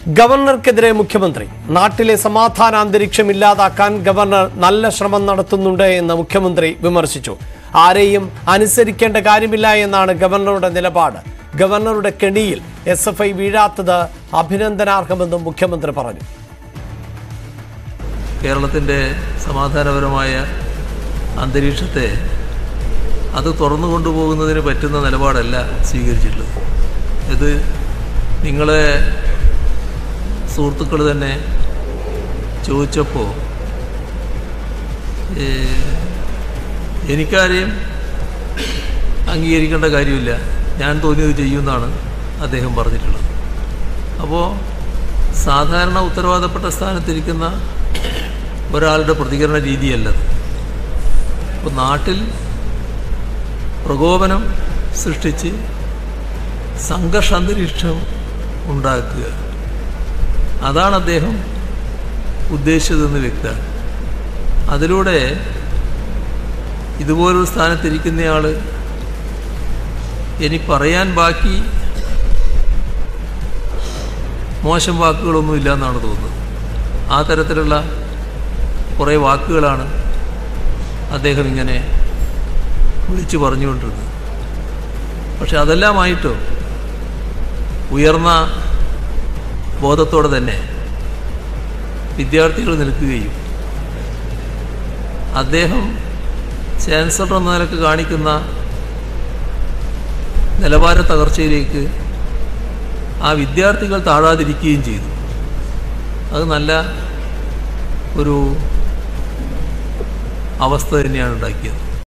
ഗവർണർക്കെതിരെ മുഖ്യമന്ത്രി നാട്ടിലെ സമാധാന അന്തരീക്ഷം ഇല്ലാതാക്കാൻ ഗവർണർ നല്ല ശ്രമം നടത്തുന്നുണ്ട് എന്ന് മുഖ്യമന്ത്രി വിമർശിച്ചു ആരെയും അനുസരിക്കേണ്ട കാര്യമില്ല എന്നാണ് ഗവർണറുടെ നിലപാട് ഗവർണറുടെ കെണിയിൽ എസ് എഫ് ഐ വീഴാത്തത് അഭിനന്ദനാർഹമെന്നും മുഖ്യമന്ത്രി പറഞ്ഞു കേരളത്തിൻ്റെ സമാധാനപരമായ അന്തരീക്ഷത്തെ അത് തുറന്നു കൊണ്ടുപോകുന്നതിന് പറ്റുന്ന നിലപാടല്ല സ്വീകരിച്ചിട്ടുള്ളത് ഇത് നിങ്ങളെ സുഹൃത്തുക്കൾ തന്നെ ചോദിച്ചപ്പോൾ ഏ, എനിക്കാരെയും അംഗീകരിക്കേണ്ട കാര്യമില്ല ഞാൻ തോന്നിയത് ചെയ്യുമെന്നാണ് അദ്ദേഹം പറഞ്ഞിട്ടുള്ളത് അപ്പോൾ സാധാരണ ഉത്തരവാദപ്പെട്ട സ്ഥാനത്തിരിക്കുന്ന ഒരാളുടെ പ്രതികരണ രീതിയല്ലത് ഇപ്പോൾ നാട്ടിൽ പ്രകോപനം സൃഷ്ടിച്ച് സംഘർഷ അന്തരീക്ഷം ഉണ്ടാക്കുക അതാണ് അദ്ദേഹം ഉദ്ദേശിച്ചതെന്ന് വ്യക്തമാണ് അതിലൂടെ ഇതുപോലൊരു സ്ഥാനത്തിരിക്കുന്നയാൾ ഇനി പറയാൻ ബാക്കി മോശം വാക്കുകളൊന്നും ഇല്ല എന്നാണ് തോന്നുന്നത് ആ തരത്തിലുള്ള കുറേ വാക്കുകളാണ് അദ്ദേഹം ഇങ്ങനെ വിളിച്ചു പറഞ്ഞുകൊണ്ടിരുന്നത് പക്ഷെ അതെല്ലാമായിട്ടോ ഉയർന്ന ബോധത്തോടെ തന്നെ വിദ്യാർത്ഥികൾ നിൽക്കുകയും അദ്ദേഹം ചാൻസലർ എന്ന നിലക്ക് കാണിക്കുന്ന നിലവാര തകർച്ചയിലേക്ക് ആ വിദ്യാർത്ഥികൾ താഴാതിരിക്കുകയും ചെയ്തു അത് നല്ല ഒരു അവസ്ഥ തന്നെയാണ് ഉണ്ടാക്കിയത്